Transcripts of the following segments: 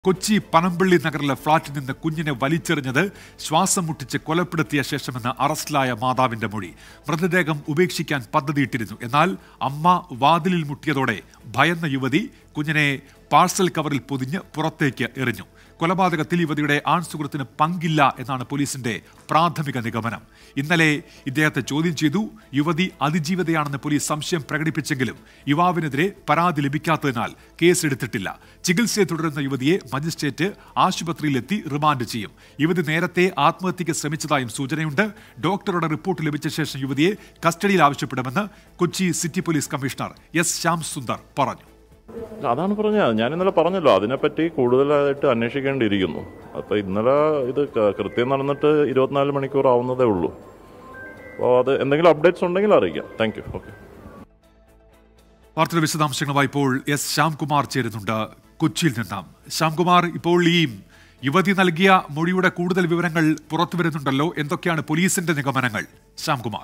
കൊച്ചി പനമ്പള്ളി നഗറിലെ ഫ്ളാറ്റിൽ നിന്ന് കുഞ്ഞിനെ വലിച്ചെറിഞ്ഞത് ശ്വാസം മുട്ടിച്ച് കൊലപ്പെടുത്തിയ ശേഷമെന്ന് അറസ്റ്റിലായ മാതാവിന്റെ മൊഴി മൃതദേഹം ഉപേക്ഷിക്കാൻ പദ്ധതിയിട്ടിരുന്നു എന്നാൽ അമ്മ വാതിലിൽ മുട്ടിയതോടെ ഭയന്ന യുവതി കുഞ്ഞിനെ പാഴ്സൽ കവറിൽ പൊതിഞ്ഞ് പുറത്തേക്ക് എറിഞ്ഞു കൊലപാതകത്തിൽ യുവതിയുടെ ആൺ സുഹൃത്തിന് പങ്കില്ല എന്നാണ് പോലീസിന്റെ പ്രാഥമിക നിഗമനം ഇന്നലെ ഇദ്ദേഹത്തെ ചോദ്യം ചെയ്തു യുവതി അതിജീവിതയാണെന്ന് പോലീസ് സംശയം പ്രകടിപ്പിച്ചെങ്കിലും യുവാവിനെതിരെ പരാതി ലഭിക്കാത്തതിനാൽ കേസെടുത്തിട്ടില്ല ചികിത്സയെ തുടരുന്ന യുവതിയെ മജിസ്ട്രേറ്റ് ആശുപത്രിയിലെത്തി റിമാൻഡ് ചെയ്യും യുവതി നേരത്തെ ആത്മഹത്യയ്ക്ക് ശ്രമിച്ചതായും സൂചനയുണ്ട് ഡോക്ടറുടെ റിപ്പോർട്ട് ലഭിച്ച ശേഷം യുവതിയെ കസ്റ്റഡിയിൽ ആവശ്യപ്പെടുമെന്ന് Kochi city police commissioner S Shyam Sundar പറഞ്ഞു അതാണ് പറഞ്ഞത് ഞാൻ ഇന്നലെ പറഞ്ഞല്ലോ അതിനെപ്പറ്റി കൂടുതലായിട്ട് അന്വേഷിക്കേണ്ടിയിരിക്കുന്നു അപ്പോൾ ഇന്നലെ ഇത് ക- കൃത്യം നടന്നിട്ട് ഇരുപത്തിനാല് മണിക്കൂർ ആവുന്നതേ ഉള്ളൂ അപ്പോൾ അത് എന്തെങ്കിലും അപ്ഡേറ്റ്സ് ഉണ്ടെങ്കിൽ അറിയിക്കാം താങ്ക് യു ഓക്കെ വാർത്തയുടെ വിശദാംശങ്ങളുമായി ഇപ്പോൾ എസ് ശ്യാംകുമാർ ചേരുന്നുണ്ട് കൊച്ചിയിൽ നിന്നാം ശ്യാംകുമാർ ഇപ്പോൾ ഈ യുവതി നൽകിയ മൊഴിയുടെ കൂടുതൽ വിവരങ്ങൾ പുറത്തു വരുന്നുണ്ടല്ലോ എന്തൊക്കെയാണ് പോലീസിന്റെ നിഗമനങ്ങൾ ശ്യാംകുമാർ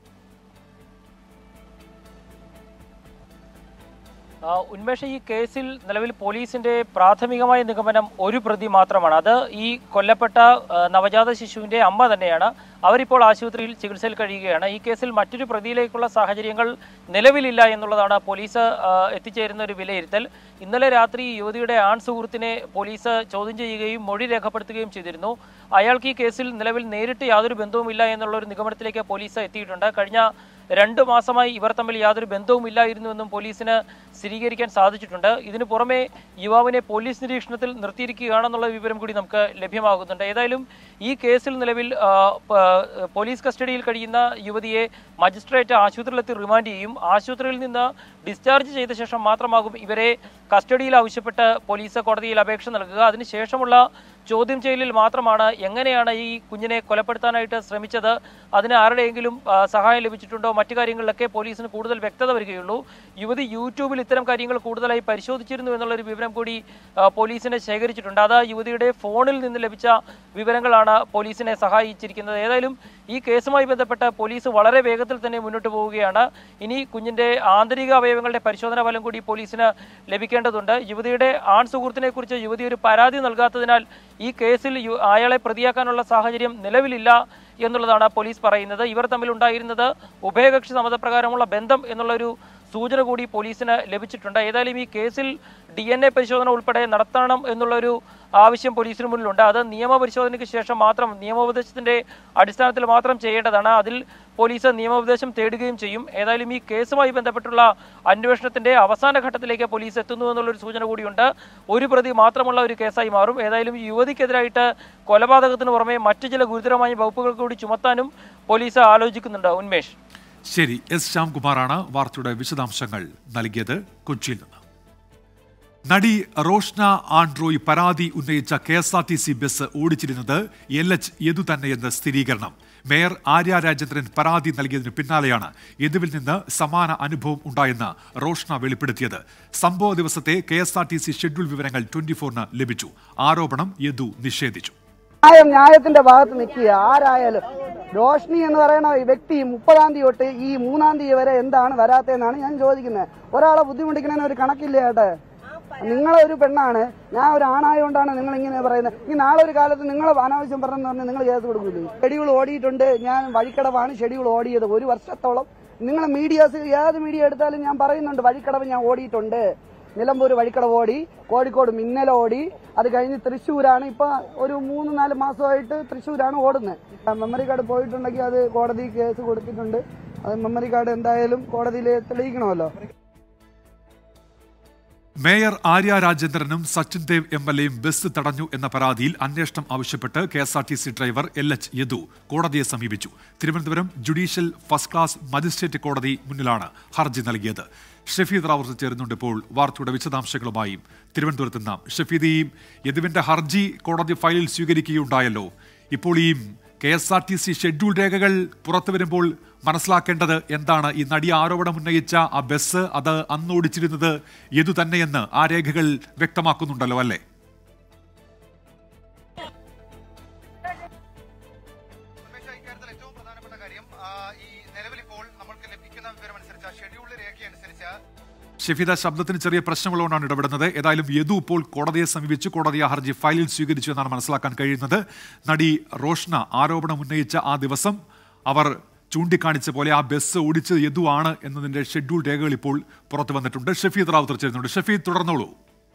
ആ, ഉന്മേഷ ഈ കേസിൽ നിലവിൽ പോലീസിന്റെ പ്രാഥമികമായ നിഗമനം ഒരു പ്രതി മാത്രമാണ് അത് ഈ കൊല്ലപ്പെട്ട ആ, നവജാത ശിശുവിന്റെ അമ്മ തന്നെയാണ് അവരിപ്പോൾ ആശുപത്രിയിൽ ചികിത്സയിൽ കഴിയുകയാണ് ഈ കേസിൽ മറ്റൊരു പ്രതിയിലേക്കുള്ള സാഹചര്യങ്ങൾ നിലവിലില്ല എന്നുള്ളതാണ് പോലീസ് ആ, എത്തിച്ചേരുന്ന ഒരു വിലയിരുത്തൽ ഇന്നലെ രാത്രി ഈ യുവതിയുടെ ആൺ സുഹൃത്തിനെ പോലീസ് ചോദ്യം ചെയ്യുകയും മൊഴി രേഖപ്പെടുത്തുകയും ചെയ്തിരുന്നു അയാൾക്ക് ഈ കേസിൽ നിലവിൽ നേരിട്ട് യാതൊരു ബന്ധവുമില്ല എന്നുള്ള ഒരു നിഗമനത്തിലേക്ക് പോലീസ് എത്തിയിട്ടുണ്ട് കഴിഞ്ഞ രണ്ട് മാസമായി ഇവർ തമ്മിൽ യാതൊരു ബന്ധവുമില്ലായിരുന്നുവെന്നും പോലീസിന് സ്ഥിരീകരിക്കാൻ സാധിച്ചിട്ടുണ്ട് ഇതിനു പുറമെ യുവാവിനെ പോലീസ് നിരീക്ഷണത്തിൽ നിർത്തിയിരിക്കുകയാണെന്നുള്ള വിവരം കൂടി നമുക്ക് ലഭ്യമാകുന്നുണ്ട് ഏതായാലും ഈ കേസിൽ നിലവിൽ ആ, പ- പോലീസ് കസ്റ്റഡിയിൽ കഴിയുന്ന യുവതിയെ മജിസ്ട്രേറ്റ് ആശുപത്രിയിലെത്തി റിമാൻഡ് ചെയ്യും ആശുപത്രിയിൽ നിന്ന് ഡിസ്ചാർജ് ചെയ്ത ശേഷം മാത്രമാകും ഇവരെ കസ്റ്റഡിയിൽ ആവശ്യപ്പെട്ട് പോലീസ് കോടതിയിൽ അപേക്ഷ നൽകുക അതിനുശേഷമുള്ള ചോദ്യം ചെയ്യലിൽ മാത്രമാണ് എങ്ങനെയാണ് ഈ കുഞ്ഞിനെ കൊലപ്പെടുത്താനായിട്ട് ശ്രമിച്ചത് അതിന് ആരുടെയെങ്കിലും ആ, സഹായം ലഭിച്ചിട്ടുണ്ടോ മറ്റു കാര്യങ്ങളിലൊക്കെ പോലീസിന് കൂടുതൽ വ്യക്തത വരികയുള്ളൂ യുവതി യൂട്യൂബിൽ ഇത്തരം കാര്യങ്ങൾ കൂടുതലായി പരിശോധിച്ചിരുന്നു എന്നുള്ളൊരു വിവരം കൂടി ആ, പോലീസിന് ശേഖരിച്ചിട്ടുണ്ട് അത് യുവതിയുടെ ഫോണിൽ നിന്ന് ലഭിച്ച വിവരങ്ങളാണ് പോലീസിനെ സഹായിച്ചിരിക്കുന്നത് ഏതായാലും ഈ കേസുമായി ബന്ധപ്പെട്ട് പോലീസ് വളരെ വേഗത്തിൽ തന്നെ മുന്നോട്ട് പോവുകയാണ് ഇനി കുഞ്ഞിന്റെ ആന്തരിക അവയവങ്ങളുടെ പരിശോധനാ ഫലം കൂടി പോലീസിന് ലഭിക്കേണ്ടതുണ്ട് യുവതിയുടെ ആൺ സുഹൃത്തിനെ കുറിച്ച് യുവതി ഒരു പരാതി നൽകാത്തതിനാൽ ഈ കേസിൽ യു- അയാളെ പ്രതിയാക്കാനുള്ള സാഹചര്യം നിലവിലില്ല എന്നുള്ളതാണ് പോലീസ് പറയുന്നത് ഇവർ തമ്മിൽ ഉണ്ടായിരുന്നത് ഉഭയകക്ഷി സമ്മതപ്രകാരമുള്ള ബന്ധം എന്നുള്ളൊരു സൂചന കൂടി പോലീസിന് ലഭിച്ചിട്ടുണ്ട് ഏതായാലും ഈ കേസിൽ ഡി എൻ എ പരിശോധന ഉൾപ്പെടെ നടത്തണം എന്നുള്ളൊരു ആവശ്യം പോലീസിന് മുന്നിലുണ്ട് അത് നിയമപരിശോധനയ്ക്ക് ശേഷം മാത്രം നിയമോപദേശത്തിന്റെ അടിസ്ഥാനത്തിൽ മാത്രം ചെയ്യേണ്ടതാണ് അതിൽ പോലീസ് നിയമോപദേശം തേടുകയും ചെയ്യും ഏതായാലും ഈ കേസുമായി ബന്ധപ്പെട്ടുള്ള അന്വേഷണത്തിന്റെ അവസാന ഘട്ടത്തിലേക്ക് പോലീസ് എത്തുന്നു എന്നുള്ളൊരു സൂചന കൂടിയുണ്ട് ഒരു പ്രതി മാത്രമുള്ള ഒരു കേസായി മാറും ഏതായാലും ഈ യുവതിക്കെതിരായിട്ട് കൊലപാതകത്തിന് പുറമെ മറ്റു ചില ഗുരുതരമായ വകുപ്പുകൾ കൂടി ചുമത്താനും പോലീസ് ആലോചിക്കുന്നുണ്ട് ഉന്മേഷ് ശരി എസ് ശ്യാംകുമാറാണ് വാർത്തയുടെ വിശദാംശങ്ങൾ നൽകിയത് കൊച്ചിയിൽ നിന്ന് നടി റോഷ്ന ആൻഡ്രോയ് പരാതി ഉന്നയിച്ച K S R T C bus ഓടിച്ചിരുന്നത് എൽ എച്ച് യദു തന്നെയെന്ന് സ്ഥിരീകരണം മേയർ ആര്യ രാജേന്ദ്രൻ പരാതി നൽകിയതിനു പിന്നാലെയാണ് യദുവിൽ നിന്ന് സമാന അനുഭവം ഉണ്ടായെന്ന് റോഷ്ന വെളിപ്പെടുത്തിയത് സംഭവ ദിവസത്തെ K S R T C schedule വിവരങ്ങൾ ട്വന്റി ഫോറിന് ലഭിച്ചു ആരോപണം യദു നിഷേധിച്ചു ന്യായം ന്യായത്തിന്റെ ഭാഗത്ത് നിൽക്കുക ആരായാലും റോഷ്നി എന്ന് പറയുന്ന ഈ വ്യക്തി മുപ്പതാം തീയതി തൊട്ട് ഈ മൂന്നാം തീയതി വരെ എന്താണ് വരാത്തതെന്നാണ് ഞാൻ ചോദിക്കുന്നത് ഒരാളെ ബുദ്ധിമുട്ടിക്കുന്നതിന് ഒരു കണക്കില്ല ഏട്ടെ നിങ്ങളെ ഒരു പെണ്ണാണ് ഞാൻ ഒരു ആണായതുകൊണ്ടാണ് നിങ്ങൾ ഇങ്ങനെ പറയുന്നത് ഈ നാളെ ഒരു കാലത്ത് നിങ്ങൾ അനാവശ്യം പറഞ്ഞെന്ന് പറഞ്ഞാൽ നിങ്ങൾ കേസ് കൊടുക്കില്ലേ ഷെഡ്യൂൾ ഓടിയിട്ടുണ്ട് ഞാൻ വഴിക്കടവാണ് ഷെഡ്യൂൾ ഓടിയത് ഒരു വർഷത്തോളം നിങ്ങൾ മീഡിയാസ് ഏത് മീഡിയ എടുത്താലും ഞാൻ പറയുന്നുണ്ട് വഴിക്കടവ് ഞാൻ ഓടിയിട്ടുണ്ട് നിലമ്പൂർ വഴിക്കടവ് ഓടി കോഴിക്കോട് മിന്നൽ ഓടി അത് കഴിഞ്ഞ് തൃശ്ശൂരാണ് ഇപ്പൊ ഒരു മൂന്ന് നാല് മാസമായിട്ട് തൃശ്ശൂരാണ് ഓടുന്നത് മെമ്മറി കാർഡ് പോയിട്ടുണ്ടെങ്കിൽ അത് കോടതി കേസ് കൊടുത്തിട്ടുണ്ട് അത് മെമ്മറി കാർഡ് എന്തായാലും കോടതിയിൽ തെളിയിക്കണമല്ലോ മേയർ ആര്യ രാജേന്ദ്രനും സച്ചിൻ ദേവ് എം എൽ എയും ബസ് തടഞ്ഞു എന്ന പരാതിയിൽ അന്വേഷണം ആവശ്യപ്പെട്ട് K S R T C driver L H Yadu കോടതിയെ സമീപിച്ചു Thiruvananthapuram judicial first class magistrate കോടതി മുന്നിലാണ് ഹർജി നൽകിയത് ഷഫീദ് റാവത്ത് ചേരുന്നുണ്ട് ഇപ്പോൾ വാർത്തയുടെ വിശദാംശങ്ങളുമായും തിരുവനന്തപുരത്ത് നിന്ന് ഷഫീദ് ഈ യദുവിന്റെ ഹർജി കോടതി ഫയലിൽ സ്വീകരിക്കുകയുണ്ടായല്ലോ ഇപ്പോൾ ഈ K S R T C schedule രേഖകൾ പുറത്തു വരുമ്പോൾ മനസ്സിലാക്കേണ്ടത് എന്താണ് ഈ നടി ആരോപണം ഉന്നയിച്ച ആ ബസ് അത് അന്ന് ഓടിച്ചിരുന്നത് യദു തന്നെയെന്ന് ആ രേഖകൾ വ്യക്തമാക്കുന്നുണ്ടല്ലോ അല്ലേ ഉമേഷ്, ഇക്കാര്യത്തിൽ ഏറ്റവും പ്രധാനപ്പെട്ട കാര്യം ആ, ഈ നിലവിലിപ്പോൾ നമ്മൾക്ക് ലഭിക്കുന്ന വിവരമനുസരിച്ച് ഷെഡ്യൂൾ രേഖയനുസരിച്ച് ഷെഫീദ ശബ്ദത്തിന് ചെറിയ പ്രശ്നമുള്ളതുകൊണ്ടാണ് ഇടപെടുന്നത് ഏതായാലും യദു ഇപ്പോൾ കോടതിയെ സമീപിച്ചു കോടതി ആ ഹർജി ഫയലിൽ സ്വീകരിച്ചു എന്നാണ് മനസ്സിലാക്കാൻ കഴിയുന്നത് നടി റോഷ്ന ആരോപണം ഉന്നയിച്ച ആ ദിവസം അവർ ചൂണ്ടിക്കാണിച്ച പോലെ ആ ബസ് ഓടിച്ചത് യദു ആണ് എന്നതിന്റെ ഷെഡ്യൂൾ രേഖകൾ ഇപ്പോൾ പുറത്തു വന്നിട്ടുണ്ട് ഷഫീദ് റാവുത്തർ ചേരുന്നുണ്ട് ഷഫീദ് തുടർന്നോളൂ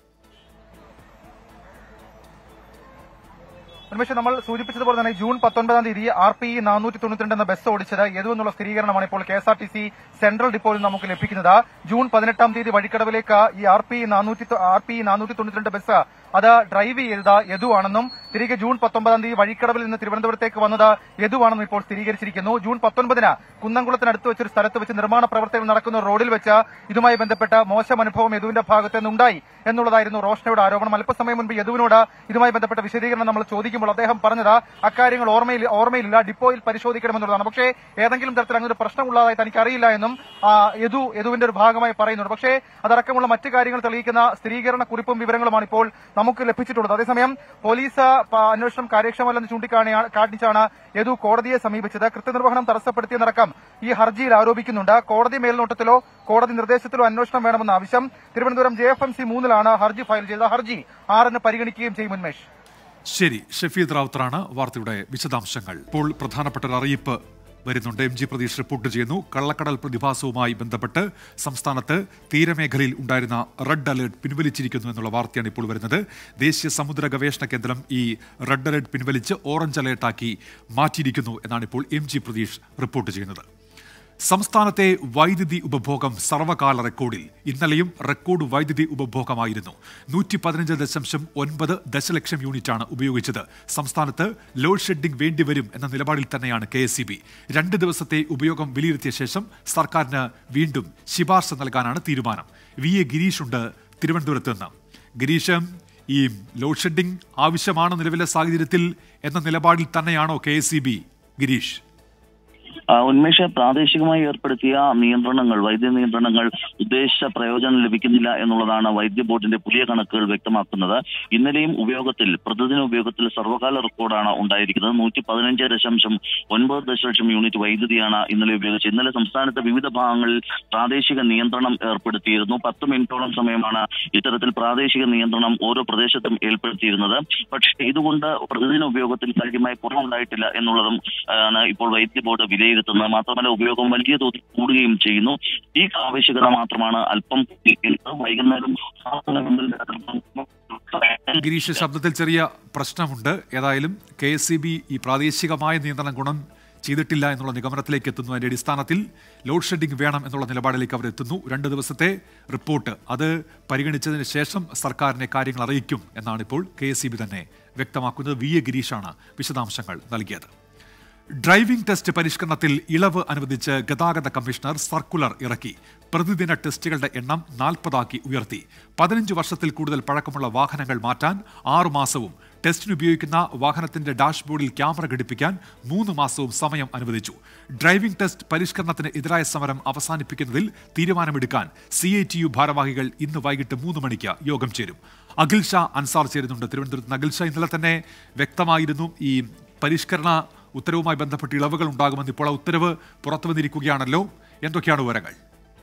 ഉന്മേഷ് നമ്മൾ സൂചിപ്പിച്ചതുപോലെ തന്നെ ജൂൺ പത്തൊൻപതാം തീയതി ആർ പി നാനൂറ്റി തൊണ്ണൂറ്റിരണ്ട് എന്ന ബസ് ഓടിച്ചത് ഏതുവെന്നുള്ള സ്ഥിരീകരണമാണ് ഇപ്പോൾ K S R T C central ഡിപ്പോയിൽ നിന്ന് നമുക്ക് ലഭിക്കുന്നത് ജൂൺ പതിനെട്ടാം തീയതി വഴിക്കടവിലേക്ക് ഈ ആർ പി നാനൂറ്റി ആർ പി നാനൂറ്റി തൊണ്ണൂറ്റിരണ്ട് ബസ് അത് ഡ്രൈവ് ചെയ്തത് യദു ആണെന്നും തിരികെ ജൂൺ പത്തൊമ്പതാം തീയതി വഴിക്കടവിൽ നിന്ന് തിരുവനന്തപുരത്തേക്ക് വന്നത് യദു ആണെന്നും ഇപ്പോൾ സ്ഥിരീകരിച്ചിരിക്കുന്നു ജൂൺ പത്തൊൻപതിന് കുന്നംകുളത്തിനടുത്ത് വെച്ചൊരു സ്ഥലത്ത് വെച്ച് നിർമ്മാണ പ്രവർത്തനം നടക്കുന്ന റോഡിൽ വെച്ച് ഇതുമായി ബന്ധപ്പെട്ട മോശം അനുഭവം യദുവിന്റെ ഭാഗത്ത് നിന്നുണ്ടായി എന്നുള്ളതായിരുന്നു റോഷനയുടെ ആരോപണം അല്പസമയം മുൻപ് യദുവിനോട് ഇതുമായി ബന്ധപ്പെട്ട വിശദീകരണം നമ്മൾ ചോദിക്കുമ്പോൾ അദ്ദേഹം പറഞ്ഞത് അക്കാര്യങ്ങൾ ഓർമ്മയിൽ ഓർമ്മയില്ല ഡിപ്പോയിൽ പരിശോധിക്കണമെന്നുള്ളതാണ് പക്ഷേ ഏതെങ്കിലും തരത്തിൽ അങ്ങനെ ഒരു പ്രശ്നമുള്ളതായി തനിക്ക് അറിയില്ല എന്നും ആ, യദു യദുവിന്റെ ഒരു ഭാഗമായി പറയുന്നുണ്ട് പക്ഷേ അതടക്കമുള്ള മറ്റു കാര്യങ്ങൾ തെളിയിക്കുന്ന സ്ഥിരീകരണ കുറിപ്പും വിവരങ്ങളുമാണ് ഇപ്പോൾ നമുക്ക് ലഭിച്ചിട്ടുള്ളത് അതേസമയം പോലീസ് പ- അന്വേഷണം കാര്യക്ഷമമല്ലെന്ന് ചൂണ്ടിക്കാണിയാണ് കാണിച്ചാണ് യദു കോടതിയെ സമീപിച്ചത് കൃത്യനിർവഹണം തടസ്സപ്പെടുത്തിയെന്നടക്കം ഈ ഹർജിയിൽ ആരോപിക്കുന്നുണ്ട് കോടതി മേൽനോട്ടത്തിലോ കോടതി നിർദ്ദേശത്തിലോ അന്വേഷണം വേണമെന്ന ആവശ്യം Thiruvananthapuram J F M C മൂന്നിലാണ് ഹർജി ഫയൽ ചെയ്തത് ഹർജി ആറിന് പരിഗണിക്കുകയും ചെയ്യും ഉന്മേഷ് ശരി ഷഫീദ് റാവുത്തറാണ് വാർത്തയുടെ വിശദാംശങ്ങൾ ഇപ്പോൾ പ്രധാനപ്പെട്ട ഒരു അറിയിപ്പ് വരുന്നുണ്ട് എം ജി പ്രതീഷ് റിപ്പോർട്ട് ചെയ്യുന്നു കള്ളക്കടൽ പ്രതിഭാസവുമായി ബന്ധപ്പെട്ട് സംസ്ഥാനത്ത് തീരമേഖലയിൽ ഉണ്ടായിരുന്ന റെഡ് അലേർട്ട് പിൻവലിച്ചിരിക്കുന്നു എന്നുള്ള വാർത്തയാണ് ഇപ്പോൾ വരുന്നത് ദേശീയ സമുദ്ര ഗവേഷണ കേന്ദ്രം ഈ റെഡ് അലേർട്ട് പിൻവലിച്ച് ഓറഞ്ച് അലേർട്ടാക്കി മാറ്റിയിരിക്കുന്നു എന്നാണ് ഇപ്പോൾ എം ജി പ്രതീഷ് റിപ്പോർട്ട് ചെയ്യുന്നത് സംസ്ഥാനത്തെ വൈദ്യുതി ഉപഭോഗം സർവകാല റെക്കോർഡിൽ ഇന്നലെയും റെക്കോർഡ് വൈദ്യുതി ഉപഭോഗമായിരുന്നു നൂറ്റി പതിനഞ്ച് ദശാംശം ഒൻപത് ദശലക്ഷം യൂണിറ്റാണ് ഉപയോഗിച്ചത് സംസ്ഥാനത്ത് ലോഡ് ഷെഡിംഗ് വേണ്ടിവരും എന്ന നിലപാടിൽ തന്നെയാണ് കെ എസ് രണ്ട് ദിവസത്തെ ഉപയോഗം വിലയിരുത്തിയ ശേഷം സർക്കാരിന് വീണ്ടും ശിപാർശ നൽകാനാണ് തീരുമാനം വി എ ഗിരീഷുണ്ട് തിരുവനന്തപുരത്ത് നിന്ന് ഗിരീഷ് ഈ ലോഡ് ഷെഡിംഗ് ആവശ്യമാണ് നിലവിലെ സാഹചര്യത്തിൽ എന്ന നിലപാടിൽ തന്നെയാണോ കെ ഗിരീഷ് ആ, ഉന്മേഷ പ്രാദേശികമായി ഏർപ്പെടുത്തിയ നിയന്ത്രണങ്ങൾ വൈദ്യുതി നിയന്ത്രണങ്ങൾ ഉദ്ദേശിച്ച പ്രയോജനം ലഭിക്കുന്നില്ല എന്നുള്ളതാണ് വൈദ്യുതി ബോർഡിന്റെ പുതിയ കണക്കുകൾ വ്യക്തമാക്കുന്നത് ഇന്നലെയും ഉപയോഗത്തിൽ പ്രതിദിന ഉപയോഗത്തിൽ സർവകാല റെക്കോർഡാണ് ഉണ്ടായിരിക്കുന്നത് നൂറ്റി പതിനഞ്ച് ദശാംശം ഒൻപത് ദശലക്ഷം യൂണിറ്റ് വൈദ്യുതിയാണ് ഇന്നലെ ഉപയോഗിച്ചത് ഇന്നലെ സംസ്ഥാനത്തെ വിവിധ ഭാഗങ്ങളിൽ പ്രാദേശിക നിയന്ത്രണം ഏർപ്പെടുത്തിയിരുന്നു പത്ത് മിനിറ്റോളം സമയമാണ് ഇത്തരത്തിൽ പ്രാദേശിക നിയന്ത്രണം ഓരോ പ്രദേശത്തും ഏർപ്പെടുത്തിയിരുന്നത് പക്ഷേ ഇതുകൊണ്ട് പ്രതിദിന ഉപയോഗത്തിൽ കാര്യമായ കുറവുണ്ടായിട്ടില്ല എന്നുള്ളതും ആണ് ഇപ്പോൾ വൈദ്യുതി ബോർഡ് വിലയിരുത്തുന്നത് മാത്രമല്ല ഉപയോഗം വലിയ തോതിൽ കൂടുകയും ചെയ്യുന്നു ഈ ആവശ്യകത മാത്രമാണ് അല്പം കൂടിയിരിക്കുന്നത്. വൈകുന്നേരം ആറ് മുതൽ ഗിരീഷ് ശബ്ദത്തിൽ ചെറിയ പ്രശ്നമുണ്ട് ഏതായാലും കെ എസ് സി ബി ഈ പ്രാദേശികമായ നിയന്ത്രണം ഗുണം ചെയ്തിട്ടില്ല എന്നുള്ള നിഗമനത്തിലേക്ക് എത്തുന്നു അതിന്റെ അടിസ്ഥാനത്തിൽ ലോഡ് ഷെഡിംഗ് വേണം എന്നുള്ള നിലപാടിലേക്ക് അവർ എത്തുന്നു രണ്ട് ദിവസത്തെ റിപ്പോർട്ട് അത് പരിഗണിച്ചതിന് ശേഷം സർക്കാരിനെ കാര്യങ്ങൾ അറിയിക്കും എന്നാണ് ഇപ്പോൾ കെ എസ് സി ബി തന്നെ വ്യക്തമാക്കുന്നത് വി എ ഗിരീഷാണ് വിശദാംശങ്ങൾ നൽകിയത് ഡ്രൈവിംഗ് ടെസ്റ്റ് പരിഷ്കരണത്തിൽ ഇളവ് അനുവദിച്ച് ഗതാഗത കമ്മീഷണർ സർക്കുലർ ഇറക്കി പ്രതിദിന ടെസ്റ്റുകളുടെ എണ്ണം നാൽപ്പതാക്കി ഉയർത്തി പതിനഞ്ച് വർഷത്തിൽ കൂടുതൽ പഴക്കമുള്ള വാഹനങ്ങൾ മാറ്റാൻ ആറു മാസവും ടെസ്റ്റിന് ഉപയോഗിക്കുന്ന വാഹനത്തിന്റെ ഡാഷ്ബോർഡിൽ ക്യാമറ ഘടിപ്പിക്കാൻ മൂന്ന് മാസവും സമയം അനുവദിച്ചു ഡ്രൈവിംഗ് ടെസ്റ്റ് പരിഷ്കരണത്തിന് എതിരായ സമരം അവസാനിപ്പിക്കുന്നതിൽ തീരുമാനമെടുക്കാൻ സി ഐ ടി യു ഭാരവാഹികൾ ഇന്ന് വൈകിട്ട് മൂന്ന് മണിക്ക് യോഗം ചേരും അഖിൽ ഷാ അൻസാർ ചേരുന്നുണ്ട് തിരുവനന്തപുരത്ത് അഖിൽ ഷാ ഇന്നലെ തന്നെ വ്യക്തമായിരുന്നു ഈ പരിഷ്കരണ ഉത്തരവുമായി ബന്ധപ്പെട്ട് ഇളവുകൾ ഉണ്ടാകുമെന്ന് ഇപ്പോൾ ആ ഉത്തരവ് പുറത്തു വന്നിരിക്കുകയാണല്ലോ എന്തൊക്കെയാണ് വിവരങ്ങൾ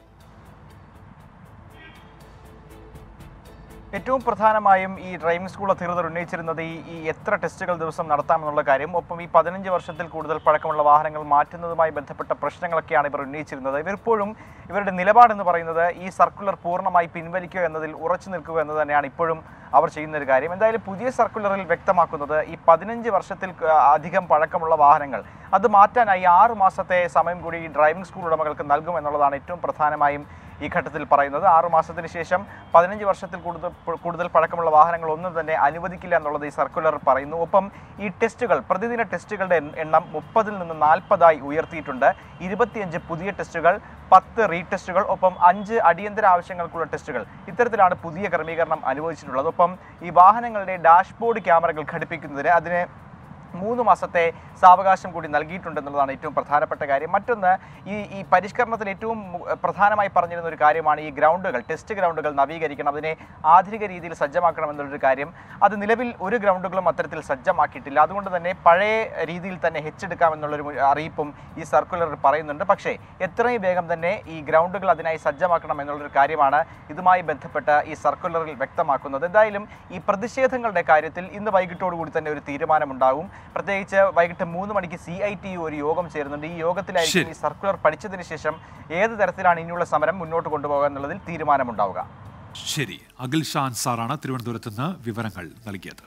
ഏറ്റവും പ്രധാനമായും ഈ ഡ്രൈവിംഗ് സ്കൂൾ അധികൃതർ ഉന്നയിച്ചിരുന്നത് ഈ ഈ എത്ര ടെസ്റ്റുകൾ ദിവസം നടത്താമെന്നുള്ള കാര്യം ഒപ്പം ഈ പതിനഞ്ച് വർഷത്തിൽ കൂടുതൽ പഴക്കമുള്ള വാഹനങ്ങൾ മാറ്റുന്നതുമായി ബന്ധപ്പെട്ട പ്രശ്നങ്ങളൊക്കെയാണ് ഇവർ ഉന്നയിച്ചിരുന്നത് ഇവരിപ്പോഴും ഇവരുടെ നിലപാടെന്ന് പറയുന്നത് ഈ സർക്കുലർ പൂർണ്ണമായി പിൻവലിക്കുക എന്നതിൽ ഉറച്ചു നിൽക്കുക എന്ന് തന്നെയാണ് ഇപ്പോഴും അവർ ചെയ്യുന്ന ഒരു കാര്യം എന്തായാലും പുതിയ സർക്കുലറിൽ വ്യക്തമാക്കുന്നത് ഈ പതിനഞ്ച് വർഷത്തിൽ ക- അധികം പഴക്കമുള്ള വാഹനങ്ങൾ അത് മാറ്റാനായി ആറ് മാസത്തെ സമയം കൂടി ഈ ഡ്രൈവിംഗ് സ്കൂൾ ഉടമകൾക്ക് നൽകും എന്നുള്ളതാണ് ഏറ്റവും പ്രധാനമായും ഈ ഘട്ടത്തിൽ പറയുന്നത് ആറു മാസത്തിന് ശേഷം പതിനഞ്ച് വർഷത്തിൽ കൂടുതൽ കൂടുതൽ പഴക്കമുള്ള വാഹനങ്ങൾ ഒന്നും തന്നെ അനുവദിക്കില്ല എന്നുള്ളത് ഈ സർക്കുലർ പറയുന്നു ഒപ്പം ഈ ടെസ്റ്റുകൾ പ്രതിദിന ടെസ്റ്റുകളുടെ എൺ- എണ്ണം മുപ്പതിൽ നിന്ന് നാൽപ്പതായി ഉയർത്തിയിട്ടുണ്ട് ഇരുപത്തിയഞ്ച് പുതിയ ടെസ്റ്റുകൾ പത്ത് റീടെസ്റ്റുകൾ ഒപ്പം അഞ്ച് അടിയന്തര ആവശ്യങ്ങൾക്കുള്ള ടെസ്റ്റുകൾ ഇത്തരത്തിലാണ് പുതിയ ക്രമീകരണം അനുവദിച്ചിട്ടുള്ളത് ഒപ്പം ഈ വാഹനങ്ങളുടെ ഡാഷ്ബോർഡ് ക്യാമറകൾ ഘടിപ്പിക്കുന്നതിന് അതിന് മൂന്ന് മാസത്തെ സാവകാശം കൂടി നൽകിയിട്ടുണ്ടെന്നുള്ളതാണ് ഏറ്റവും പ്രധാനപ്പെട്ട കാര്യം മറ്റൊന്ന് ഈ ഈ പരിഷ്കരണത്തിൽ ഏറ്റവും മു- പ്രധാനമായി പറഞ്ഞിരുന്ന ഒരു കാര്യമാണ് ഈ ഗ്രൗണ്ടുകൾ ടെസ്റ്റ് ഗ്രൗണ്ടുകൾ നവീകരിക്കണം അതിനെ ആധുനിക രീതിയിൽ സജ്ജമാക്കണം എന്നുള്ളൊരു കാര്യം അത് നിലവിൽ ഒരു ഗ്രൗണ്ടുകളും അത്തരത്തിൽ സജ്ജമാക്കിയിട്ടില്ല അതുകൊണ്ട് തന്നെ പഴയ രീതിയിൽ തന്നെ ഹെച്ചെടുക്കാം എന്നുള്ളൊരു മു- അറിയിപ്പും ഈ സർക്കുലറിൽ പറയുന്നുണ്ട് പക്ഷേ എത്രയും വേഗം തന്നെ ഈ ഗ്രൗണ്ടുകൾ അതിനായി സജ്ജമാക്കണം എന്നുള്ളൊരു കാര്യമാണ് ഇതുമായി ബന്ധപ്പെട്ട് ഈ സർക്കുലറിൽ വ്യക്തമാക്കുന്നത് എന്തായാലും ഈ പ്രതിഷേധങ്ങളുടെ കാര്യത്തിൽ ഇന്ന് വൈകിട്ടോടുകൂടി തന്നെ ഒരു തീരുമാനമുണ്ടാകും പ്രത്യേകിച്ച് വൈകിട്ട് മൂന്ന് മണിക്ക് സി ഐ ടി ഒരു യോഗം ചേരുന്നുണ്ട് ഈ യോഗത്തിലായിരിക്കും ശരി. ഈ സർക്കുലർ പഠിച്ചതിന് ശേഷം ഏത് തരത്തിലാണ് ഇനിയുള്ള സമരം മുന്നോട്ട് കൊണ്ടുപോകുക എന്നുള്ളതിൽ തീരുമാനമുണ്ടാവുക ശരി അഖിൽ ഷാ അൻസാറാണ് തിരുവനന്തപുരത്ത് നിന്ന് വിവരങ്ങൾ നൽകിയത്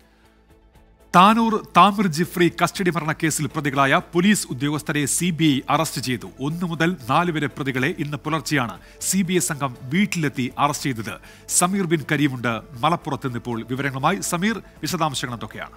താനൂർ താമിർ ജിഫ്രി കസ്റ്റഡി മരണക്കേസിൽ പ്രതികളായ പോലീസ് ഉദ്യോഗസ്ഥരെ സി ബി ഐ അറസ്റ്റ് ചെയ്തു ഒന്നു മുതൽ നാല് വരെ പ്രതികളെ ഇന്ന് പുലർച്ചെയാണ് സി ബി ഐ സംഘം വീട്ടിലെത്തി അറസ്റ്റ് ചെയ്തത് സമീർ ബിൻ കരീമുണ്ട് മലപ്പുറത്ത് നിന്ന് ഇപ്പോൾ വിവരങ്ങളുമായി സമീർ വിശദാംശങ്ങൾ എന്തൊക്കെയാണ്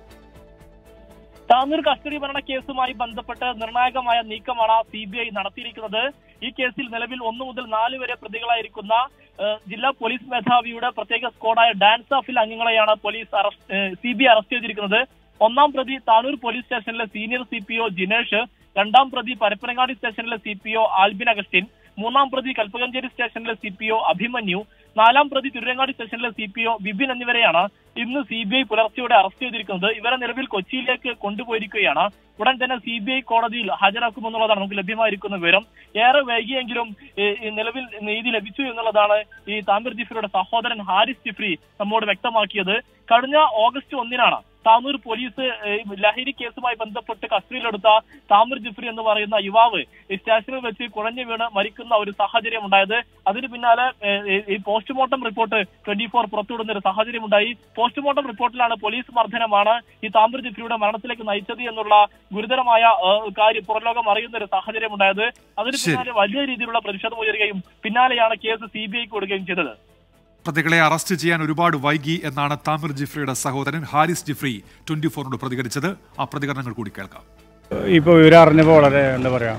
താനൂർ കസ്റ്റഡി മരണ കേസുമായി ബന്ധപ്പെട്ട് നിർണായകമായ നീക്കമാണ് സി ബി ഐ നടത്തിയിരിക്കുന്നത് ഈ കേസിൽ നിലവിൽ ഒന്നു മുതൽ നാല് വരെ പ്രതികളായിരിക്കുന്ന ഏഹ്, ജില്ലാ പോലീസ് മേധാവിയുടെ പ്രത്യേക സ്ക്വാഡായ ഡാൻസ് ഓഫിൽ അംഗങ്ങളെയാണ് police arrest C B I arrest ചെയ്തിരിക്കുന്നത് ഒന്നാം പ്രതി താനൂർ പോലീസ് സ്റ്റേഷനിലെ senior C P O Jinesh രണ്ടാം പ്രതി പരപ്പനങ്ങാടി സ്റ്റേഷനിലെ C P O Albin Augustine മൂന്നാം പ്രതി കൽപ്പകഞ്ചേരി സ്റ്റേഷനിലെ സി പി ഒ അഭിമന്യു നാലാം പ്രതി തിരുരങ്ങാടി സ്റ്റേഷനിലെ സി പി ഒ വിപിൻ എന്നിവരെയാണ് ഇന്ന് സി ബി ഐ പുലർച്ചെയോടെ അറസ്റ്റ് ചെയ്തിരിക്കുന്നത് ഇവരെ നിലവിൽ കൊച്ചിയിലേക്ക് കൊണ്ടുപോയിരിക്കുകയാണ് ഉടൻ തന്നെ സി ബി ഐ കോടതിയിൽ ഹാജരാക്കുമെന്നുള്ളതാണ് നമുക്ക് ലഭ്യമായിരിക്കുന്ന വിവരം ഏറെ വൈകിയെങ്കിലും ഈ ഈ നിലവിൽ നീതി ലഭിച്ചു എന്നുള്ളതാണ് ഈ താമിർ ജിഫ്രിയുടെ സഹോദരൻ ഹാരിസ് ജിഫ്രി നമ്മോട് വ്യക്തമാക്കിയത് കഴിഞ്ഞ ഓഗസ്റ്റ് ഒന്നിനാണ് താനൂർ പോലീസ് ഏഹ്, ലഹരി കേസുമായി ബന്ധപ്പെട്ട് കസ്റ്റഡിയിലെടുത്ത താമിർ ജിഫ്രി എന്ന് പറയുന്ന യുവാവ് ഈ സ്റ്റേഷനിൽ വെച്ച് കുഴഞ്ഞു വീണ് മരിക്കുന്ന ഒരു സാഹചര്യം ഉണ്ടായത് അതിന് പിന്നാലെ ഏഹ്, ഈ പോസ്റ്റ്മോർട്ടം റിപ്പോർട്ട് ട്വന്റി ഫോർ പുറത്തുവിടുന്ന ഒരു സാഹചര്യം ഉണ്ടായി പോസ്റ്റ്മോർട്ടം റിപ്പോർട്ടിലാണ് പോലീസ് മർദ്ദനമാണ് ഈ താമിർ ജിഫ്രിയുടെ മരണത്തിലേക്ക് നയിച്ചത് എന്നുള്ള ഗുരുതരമായ ഏഹ്, കാര്യം പുറലോകം അറിയുന്ന ഒരു സാഹചര്യം ഉണ്ടായത് അതിന് ശരി. പിന്നാലെ വലിയ രീതിയിലുള്ള പ്രതിഷേധം ഉയരുകയും പിന്നാലെയാണ് കേസ് സി ബി ഐക്ക് കൊടുക്കുകയും ചെയ്തത് പ്രതികളെ അറസ്റ്റ് ചെയ്യാൻ ഒരുപാട് വൈകി എന്നാണ് താമിർ ജിഫ്രിയുടെ സഹോദരൻ ഹാരിസ് ജിഫ്രി ട്വന്റി ഫോറിനോട് പ്രതികരിച്ചത് ആ പ്രതികരണങ്ങൾ കൂടി കേൾക്കാം ഇപ്പോൾ വിവരം അറിഞ്ഞപ്പോൾ വളരെ എന്താ പറയുക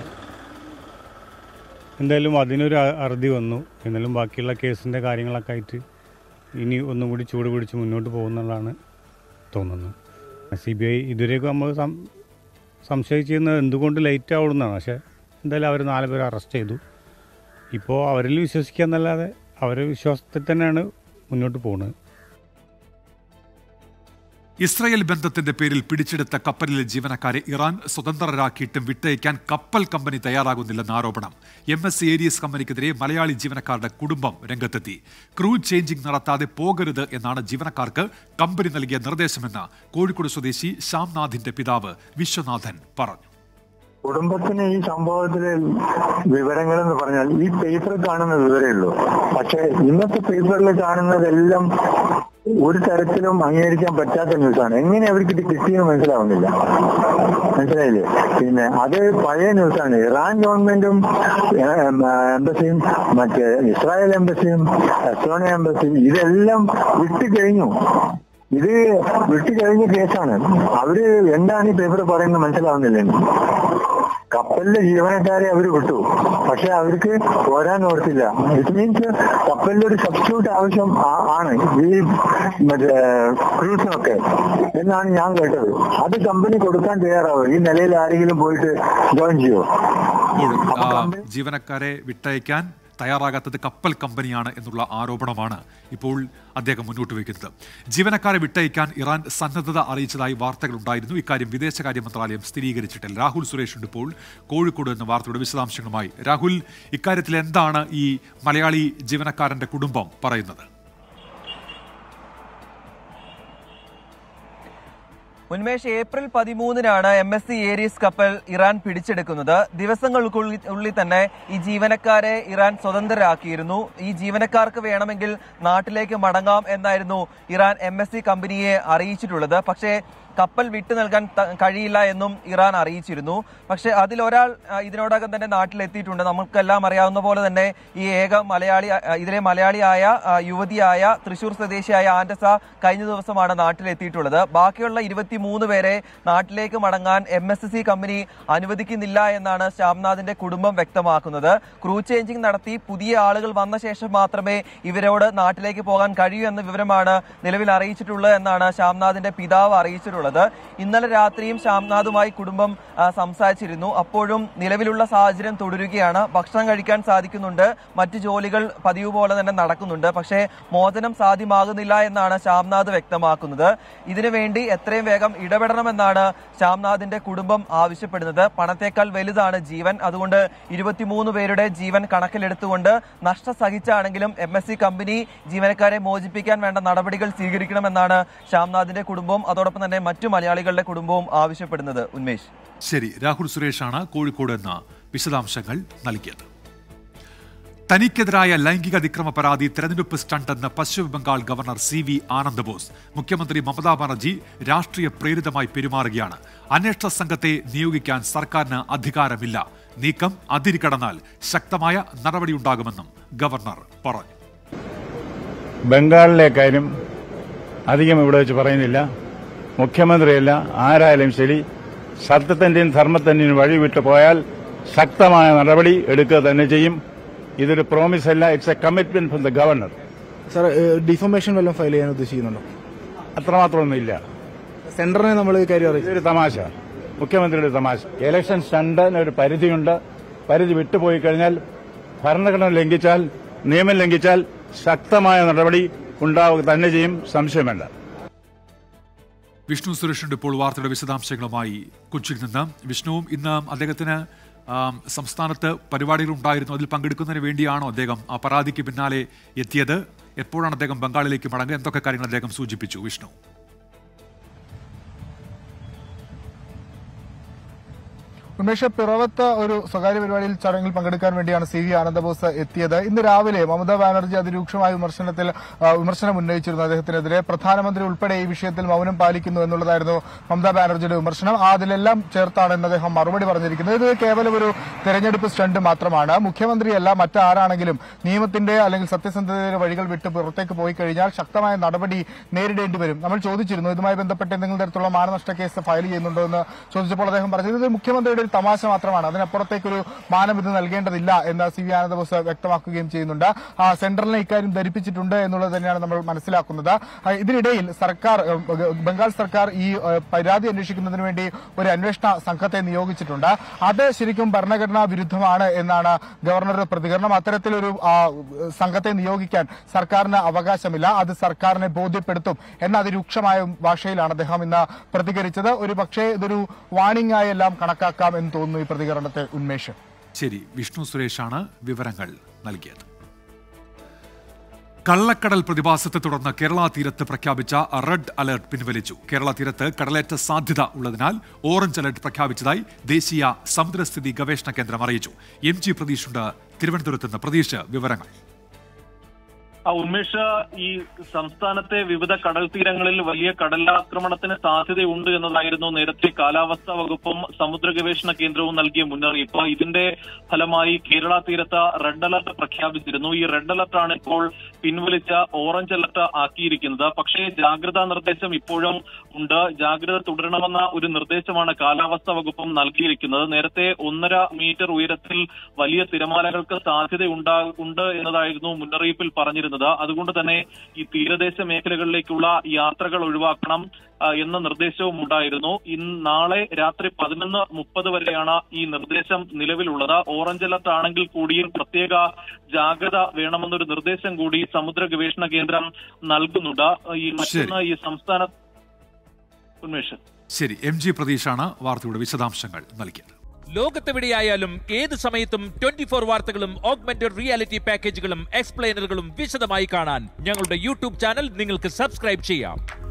എന്തായാലും അതിനൊരു അ- അറുതി വന്നു എന്നാലും ബാക്കിയുള്ള കേസിൻ്റെ കാര്യങ്ങളൊക്കെ ആയിട്ട് ഇനി ഒന്നും കൂടി ചൂട് പിടിച്ച് മുന്നോട്ട് പോകുന്നുള്ളതാണ് തോന്നുന്നത് സി ബി ഐ ഇതുവരെയൊക്കെ നമ്മൾ സം സംശയിച്ചിരുന്നത് എന്തുകൊണ്ട് ലേറ്റ് ആവുന്നതാണ് പക്ഷേ എന്തായാലും അവർ നാല് പേരെ അറസ്റ്റ് ചെയ്തു ഇപ്പോൾ അവരിൽ വിശ്വസിക്കുക എന്നല്ലാതെ അവരെ വിശ്വാസത്തിൽ തന്നെയാണ് മുന്നോട്ട് പോകുന്നത് ഇസ്രയേൽ ബന്ധത്തിന്റെ പേരിൽ പിടിച്ചെടുത്ത കപ്പലിലെ ജീവനക്കാരെ ഇറാൻ സ്വതന്ത്രരാക്കിയിട്ടും വിട്ടയക്കാൻ കപ്പൽ കമ്പനി തയ്യാറാകുന്നില്ലെന്ന ആരോപണം എം എസ് ഏരിയസ് കമ്പനിക്കെതിരെ മലയാളി ജീവനക്കാരുടെ കുടുംബം രംഗത്തെത്തി ക്രൂ ചേഞ്ചിംഗ് നടത്താതെ പോകരുത് എന്നാണ് ജീവനക്കാർക്ക് കമ്പനി നൽകിയ നിർദ്ദേശമെന്ന് കോഴിക്കോട് സ്വദേശി ശ്യാംനാഥിന്റെ പിതാവ് വിശ്വനാഥൻ പറഞ്ഞു കുടുംബത്തിന് ഈ സംഭവത്തിലെ വിവരങ്ങൾ എന്ന് പറഞ്ഞാൽ ഈ പേപ്പറിൽ കാണുന്ന വിവരമേ ഉള്ളൂ പക്ഷെ ഇന്നത്തെ പേപ്പറിൽ കാണുന്നതെല്ലാം ഒരു തരത്തിലും അംഗീകരിക്കാൻ പറ്റാത്ത ന്യൂസാണ് എങ്ങനെ അവർക്ക് ഇത് കിട്ടിയെന്ന് മനസ്സിലാവുന്നില്ല മനസ്സിലായില്ലേ പിന്നെ അത് പഴയ ന്യൂസാണ് ഇറാൻ ഗവൺമെന്റും എംബസിയും മറ്റേ ഇസ്രായേൽ എംബസിയും എസ്ലോണിയ എംബസിയും ഇതെല്ലാം വിട്ടു കഴിഞ്ഞു ഇത് വിട്ടു കഴിഞ്ഞ കേസാണ് അവര് എന്താണ് ഈ പേപ്പർ പറയുന്നത് മനസ്സിലാവുന്നില്ല എനിക്ക്. കപ്പലിലെ ജീവനക്കാരെ അവർ വിട്ടു പക്ഷെ അവർക്ക് പോരാൻ ഓർത്തില്ല ഇറ്റ് മീൻസ് കപ്പലിൽ ഒരു സബ്സ്റ്റിറ്റ്യൂട്ട് ആവശ്യം ആ- ആണ് ഈ മറ്റേ ക്രൂസിനൊക്കെ എന്നാണ് ഞാൻ കേട്ടത് അത് കമ്പനി കൊടുക്കാൻ തയ്യാറാവും ഈ നിലയിൽ ആരെങ്കിലും പോയിട്ട് ജോയിൻ ചെയ്യുമോ ആ, ജീവനക്കാരെ വിട്ടയക്കാൻ തയ്യാറാകാത്തത് കപ്പൽ കമ്പനിയാണ് എന്നുള്ള ആരോപണമാണ് ഇപ്പോൾ അദ്ദേഹം മുന്നോട്ട് വയ്ക്കുന്നത് ജീവനക്കാരെ വിട്ടയക്കാൻ ഇറാൻ സന്നദ്ധത അറിയിച്ചതായി വാർത്തകളുണ്ടായിരുന്നു ഇക്കാര്യം വിദേശകാര്യ മന്ത്രാലയം സ്ഥിരീകരിച്ചിട്ടില്ല രാഹുൽ സുരേഷ് ഉണ്ട് ഇപ്പോൾ കോഴിക്കോട് എന്ന വാർത്തയുടെ വിശദാംശങ്ങളുമായി രാഹുൽ ഇക്കാര്യത്തിൽ എന്താണ് ഈ മലയാളി ജീവനക്കാരന്റെ കുടുംബം പറയുന്നത് ഉന്മേഷ് ഏപ്രിൽ പതിമൂന്നിനാണ് എം എസ് സി ഏരീസ് കപ്പൽ ഇറാൻ പിടിച്ചെടുക്കുന്നത് ദിവസങ്ങൾക്കുള്ളിൽ ഉള്ളിൽ തന്നെ ഈ ജീവനക്കാരെ ഇറാൻ സ്വതന്ത്രരാക്കിയിരുന്നു ഈ ജീവനക്കാർക്ക് വേണമെങ്കിൽ നാട്ടിലേക്ക് മടങ്ങാം എന്നായിരുന്നു ഇറാൻ എം എസ് സി കമ്പനിയെ അറിയിച്ചിട്ടുള്ളത് പക്ഷേ കപ്പൽ വിട്ടു നൽകാൻ ത- കഴിയില്ല എന്നും ഇറാൻ അറിയിച്ചിരുന്നു പക്ഷേ അതിലൊരാൾ ആ, ഇതിനോടകം തന്നെ നാട്ടിലെത്തിയിട്ടുണ്ട് നമുക്കെല്ലാം അറിയാവുന്ന പോലെ തന്നെ ഈ ഏക മലയാളി ആ, ഇതിലെ മലയാളിയായ ആ, യുവതിയായ തൃശൂർ സ്വദേശിയായ ആൻഡസ കഴിഞ്ഞ ദിവസമാണ് നാട്ടിലെത്തിയിട്ടുള്ളത് ബാക്കിയുള്ള ഇരുപത്തി ഇരുപത്തിമൂന്ന് പേരെ നാട്ടിലേക്ക് മടങ്ങാൻ എം എസ് സി കമ്പനി അനുവദിക്കുന്നില്ല എന്നാണ് ശ്യാംനാഥിന്റെ കുടുംബം വ്യക്തമാക്കുന്നത് ക്രൂ ചേഞ്ചിങ് നടത്തി പുതിയ ആളുകൾ വന്ന ശേഷം മാത്രമേ ഇവരോട് നാട്ടിലേക്ക് പോകാൻ കഴിയൂ എന്ന വിവരമാണ് നിലവിൽ അറിയിച്ചിട്ടുള്ളത് എന്നാണ് ശ്യാംനാഥിന്റെ പിതാവ് അറിയിച്ചിട്ടുള്ളത് ഇന്നലെ രാത്രിയും ശ്യാംനാഥുമായി കുടുംബം ആ, സംസാരിച്ചിരുന്നു അപ്പോഴും നിലവിലുള്ള സാഹചര്യം തുടരുകയാണ് ഭക്ഷണം കഴിക്കാൻ സാധിക്കുന്നുണ്ട് മറ്റു ജോലികൾ പതിവ് പോലെ തന്നെ നടക്കുന്നുണ്ട് പക്ഷേ മോചനം സാധ്യമാകുന്നില്ല എന്നാണ് ശ്യാംനാഥ് വ്യക്തമാക്കുന്നത് ഇതിനുവേണ്ടി എത്രയും വേഗം ഇടപെടണമെന്നാണ് ശ്യാംനാഥിന്റെ കുടുംബം ആവശ്യപ്പെടുന്നത് പണത്തേക്കാൾ വലുതാണ് ജീവൻ അതുകൊണ്ട് ഇരുപത്തിമൂന്ന് പേരുടെ ജീവൻ കണക്കിലെടുത്തുകൊണ്ട് നഷ്ടം സഹിച്ചാണെങ്കിലും എം എസ് സി കമ്പനി ജീവനക്കാരെ മോചിപ്പിക്കാൻ വേണ്ട നടപടികൾ സ്വീകരിക്കണമെന്നാണ് ശ്യാംനാഥിന്റെ കുടുംബവും അതോടൊപ്പം തന്നെ മറ്റു മലയാളികളുടെ കുടുംബവും ആവശ്യപ്പെടുന്നത് ഉന്മേഷ് ശരി രാഹുൽ സുരേഷാണ് കോഴിക്കോട് എന്ന വിശദാംശങ്ങൾ നൽകിയത് തനിക്കെതിരായ ലൈംഗിക അതിക്രമ പരാതി തെരഞ്ഞെടുപ്പ് സ്റ്റണ്ടെന്ന് പശ്ചിമ Bengal governor C V Ananda Bose മുഖ്യമന്ത്രി മമതാ ബാനർജി രാഷ്ട്രീയ പ്രേരിതമായി പെരുമാറുകയാണ് അന്വേഷണ സംഘത്തെ നിയോഗിക്കാൻ സർക്കാരിന് അധികാരമില്ല നീക്കം അതിരുകടന്നാൽ ശക്തമായ നടപടിയുണ്ടാകുമെന്നും ഗവർണർ പറഞ്ഞു ബംഗാളിലെ കാര്യം അധികം ഇവിടെ വെച്ച് പറയുന്നില്ല മുഖ്യമന്ത്രിയല്ല ആരായാലും ശരി സത്യത്തിന്റെയും ധർമ്മത്തിന്റെയും വഴി വിട്ടു പോയാൽ ശക്തമായ നടപടി എടുക്കുക തന്നെ ചെയ്യും ഇതൊരു പ്രോമിസ് അല്ല it's a commitment from the governor sir defamation വല്ലതും ഫയൽ ചെയ്യാൻ ഉദ്ദേശിക്കുന്നുണ്ടോ അത്രമാത്രമൊന്നുമില്ല സെന്ററിനെ നമ്മൾ കാര്യം അറിയിച്ചു ഇതൊരു തമാശ മുഖ്യമന്ത്രിയുടെ തമാശ ഇലക്ഷൻ സ്റ്റണ്ടിന് ഒരു പരിധിയുണ്ട് പരിധി വിട്ടുപോയി കഴിഞ്ഞാൽ ഭരണഘടന ലംഘിച്ചാൽ നിയമം ലംഘിച്ചാൽ ശക്തമായ നടപടി ഉണ്ടാവുക തന്നെ ചെയ്യും സംശയം വേണ്ട വിഷ്ണു സുരേഷിന്റെ ഇപ്പോൾ വാർത്തയുടെ വിശദാംശങ്ങളുമായി കൊച്ചിയിൽ നിന്ന് വിഷ്ണുവും ഇന്ന് അദ്ദേഹത്തിന് ആം, സംസ്ഥാനത്ത് പരിപാടികൾ ഉണ്ടായിരുന്നു അതിൽ പങ്കെടുക്കുന്നതിന് വേണ്ടിയാണോ അദ്ദേഹം ആ പരാതിക്ക് പിന്നാലെ എത്തിയത് എപ്പോഴാണ് അദ്ദേഹം ബംഗാളിലേക്ക് മടങ്ങുക എന്തൊക്കെ കാര്യങ്ങൾ അദ്ദേഹം സൂചിപ്പിച്ചു വിഷ്ണു ഉന്മേഷ പിറവത്ത് ഒരു സ്വകാര്യ പരിപാടിയിൽ ചടങ്ങിൽ പങ്കെടുക്കാൻ വേണ്ടിയാണ് സി വി ആനന്ദബോസ് എത്തിയത് ഇന്ന് രാവിലെ മമതാ ബാനർജി അതിരൂക്ഷമായ വിമർശനത്തിൽ ആ, വിമർശനം ഉന്നയിച്ചിരുന്നു അദ്ദേഹത്തിനെതിരെ പ്രധാനമന്ത്രി ഉൾപ്പെടെ ഈ വിഷയത്തിൽ മൗനം പാലിക്കുന്നു എന്നുള്ളതായിരുന്നു മമതാ ബാനർജിയുടെ വിമർശനം ആ, അതിലെല്ലാം ചേർത്താണ് ഇന്ന് അദ്ദേഹം മറുപടി പറഞ്ഞിരിക്കുന്നത് ഇത് കേവലം ഒരു തെരഞ്ഞെടുപ്പ് സ്റ്റണ്ട് മാത്രമാണ് മുഖ്യമന്ത്രിയല്ല മറ്റാരാണെങ്കിലും നിയമത്തിന്റെ അല്ലെങ്കിൽ സത്യസന്ധതയുടെ വഴികൾ വിട്ട് പുറത്തേക്ക് പോയി കഴിഞ്ഞാൽ ശക്തമായ നടപടി നേരിടേണ്ടി വരും നമ്മൾ ചോദിച്ചിരുന്നു ഇതുമായി ബന്ധപ്പെട്ട് എന്തെങ്കിലും തരത്തിലുള്ള മാനനഷ്ട കേസ് ഫയൽ ചെയ്യുന്നുണ്ടോ എന്ന് ചോദിച്ചപ്പോൾ അദ്ദേഹം പറഞ്ഞത് ഇത് മുഖ്യമന്ത്രിയുടെ ഒരു തമാശ മാത്രമാണ് അതിനപ്പുറത്തേക്കൊരു മാനം ഇത് നൽകേണ്ടതില്ല എന്ന് സി വി ആനന്ദബോസ് വ്യക്തമാക്കുകയും ചെയ്യുന്നുണ്ട് ആ, സെൻട്രലിനെ ഇക്കാര്യം ധരിപ്പിച്ചിട്ടുണ്ട് എന്നുള്ളത് തന്നെയാണ് നമ്മൾ മനസ്സിലാക്കുന്നത് ആ, ഇതിനിടയിൽ സർക്കാർ ഏഹ്, ബ- ബംഗാൾ സർക്കാർ ഈ ഏഹ്, പരാതി അന്വേഷിക്കുന്നതിന് വേണ്ടി ഒരു അന്വേഷണ സംഘത്തെ നിയോഗിച്ചിട്ടുണ്ട് അത് ശരിക്കും ഭരണഘടനാ വിരുദ്ധമാണ് എന്നാണ് ഗവർണറുടെ പ്രതികരണം അത്തരത്തിലൊരു ആ, സംഘത്തെ നിയോഗിക്കാൻ സർക്കാരിന് അവകാശമില്ല അത് സർക്കാരിനെ ബോധ്യപ്പെടുത്തും എന്ന അതിരൂക്ഷമായ ഭാഷയിലാണ് അദ്ദേഹം ഇന്ന് പ്രതികരിച്ചത് ഒരു പക്ഷേ ഇതൊരു വാണിംഗ് ആയി എല്ലാം കണക്കാക്കാം എന്ന് തോന്നുന്നു ഈ പ്രതികരണത്തെ ഉന്മേഷം ശരി വിഷ്ണു സുരേഷാണ് വിവരങ്ങൾ നൽകിയത് കള്ളക്കടൽ പ്രതിഭാസത്തെ തുടർന്ന് കേരള തീരത്ത് പ്രഖ്യാപിച്ച റെഡ് അലർട്ട് പിൻവലിച്ചു കേരള തീരത്ത് കടലേറ്റ സാധ്യത ഉള്ളതിനാൽ ഓറഞ്ച് അലർട്ട് പ്രഖ്യാപിച്ചതായി ദേശീയ സമുദ്രസ്ഥിതി ഗവേഷണ കേന്ദ്രം അറിയിച്ചു എം ജി പ്രതീഷുണ്ട് തിരുവനന്തപുരത്ത് നിന്ന് പ്രതീഷ് വിവരങ്ങൾ ആ ഉന്മേഷ ഈ സംസ്ഥാനത്തെ വിവിധ കടൽ തീരങ്ങളിൽ വലിയ കടലാക്രമണത്തിന് സാധ്യതയുണ്ട് എന്നതായിരുന്നു നേരത്തെ കാലാവസ്ഥാ വകുപ്പും സമുദ്ര ഗവേഷണ കേന്ദ്രവും നൽകിയ മുന്നറിയിപ്പ് ഇതിന്റെ ഫലമായി കേരള തീരത്ത് റെഡ് അലർട്ട് പ്രഖ്യാപിച്ചിരുന്നു ഈ റെഡ് അലർട്ടാണ് ഇപ്പോൾ പിൻവലിച്ച ഓറഞ്ച് അലർട്ട് ആക്കിയിരിക്കുന്നത് പക്ഷേ ജാഗ്രതാ നിർദ്ദേശം ഇപ്പോഴും ഉണ്ട് ജാഗ്രത തുടരണമെന്ന ഒരു നിർദ്ദേശമാണ് കാലാവസ്ഥാ വകുപ്പും നൽകിയിരിക്കുന്നത് നേരത്തെ ഒന്നര മീറ്റർ ഉയരത്തിൽ വലിയ തിരമാലകൾക്ക് സാധ്യതയുണ്ടാ ഉണ്ട് എന്നതായിരുന്നു മുന്നറിയിപ്പിൽ പറഞ്ഞിരുന്നത് അതുകൊണ്ട് തന്നെ ഈ തീരദേശ മേഖലകളിലേക്കുള്ള യാത്രകൾ ഒഴിവാക്കണം ആ, എന്ന നിർദ്ദേശവും ഉണ്ടായിരുന്നു ഇന്ന് നാളെ രാത്രി പതിനൊന്ന് മുപ്പത് വരെയാണ് ഈ നിർദ്ദേശം നിലവിലുള്ളത് ഓറഞ്ച് അലർട്ട് ആണെങ്കിൽ കൂടിയും പ്രത്യേക ജാഗ്രത വേണമെന്നൊരു നിർദ്ദേശം കൂടി സമുദ്ര ഗവേഷണ കേന്ദ്രം നൽകുന്നുണ്ട് ഈ മറ്റൊന്ന് ഈ സംസ്ഥാന ഉന്മേഷം ശരി എം ജി പ്രതീഷാണ് വാർത്തയുടെ വിശദാംശങ്ങൾ നൽകിയത് ലോകത്തെവിടെയായാലും ഏത് സമയത്തും ട്വന്റി ഫോർ വാർത്തകളും ഓഗ്മെന്റഡ് റിയാലിറ്റി പാക്കേജുകളും എക്സ്പ്ലെയിനറുകളും വിശദമായി കാണാൻ ഞങ്ങളുടെ യൂട്യൂബ് ചാനൽ നിങ്ങൾക്ക് സബ്സ്ക്രൈബ് ചെയ്യാം